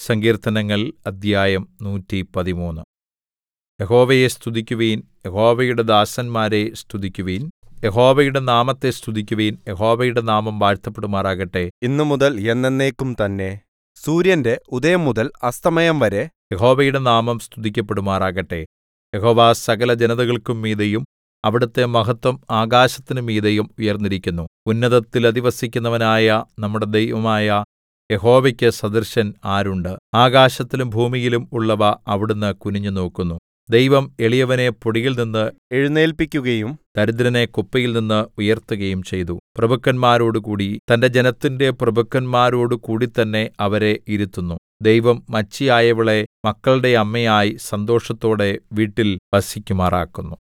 സങ്കീർത്തനങ്ങൾ അദ്ധ്യായം നൂറ്റിപ്പതിമൂന്ന് യഹോവയെ സ്തുതിക്കുവിൻ യഹോവയുടെ ദാസന്മാരെ സ്തുതിക്കുവിൻ യഹോവയുടെ നാമത്തെ സ്തുതിക്കുവിൻ യഹോവയുടെ നാമം വാഴ്ത്തപ്പെടുമാറാകട്ടെ ഇന്നുമുതൽ എന്നെന്നേക്കും തന്നെ സൂര്യന്റെ ഉദയംമുതൽ അസ്തമയം വരെ യഹോവയുടെ നാമം സ്തുതിക്കപ്പെടുമാറാകട്ടെ യഹോവ സകലജനതകൾക്കും മീതെയും അവിടുത്തെ മഹത്വം ആകാശത്തിനു മീതെയും ഉയർന്നിരിക്കുന്നു ഉന്നതത്തിൽ അധിവസിക്കുന്നവനായ നമ്മുടെ ദൈവമായ യഹോവയ്ക്ക് സദൃശൻ ആരുണ്ട് ആകാശത്തിലും ഭൂമിയിലും ഉള്ളവ അവിടുന്ന് കുനിഞ്ഞുനോക്കുന്നു ദൈവം എളിയവനെ പൊടിയിൽനിന്ന് എഴുന്നേല്പിക്കുകയും ദരിദ്രനെ കുപ്പയിൽനിന്ന് ഉയർത്തുകയും ചെയ്തു പ്രഭുക്കന്മാരോടുകൂടി തന്റെ ജനത്തിന്റെ പ്രഭുക്കന്മാരോടുകൂടി തന്നെ അവരെ ഇരുത്തുന്നു ദൈവം മച്ചിയായവളെ മക്കളുടെ അമ്മയായി സന്തോഷത്തോടെ വീട്ടിൽ വസിക്കുമാറാക്കുന്നു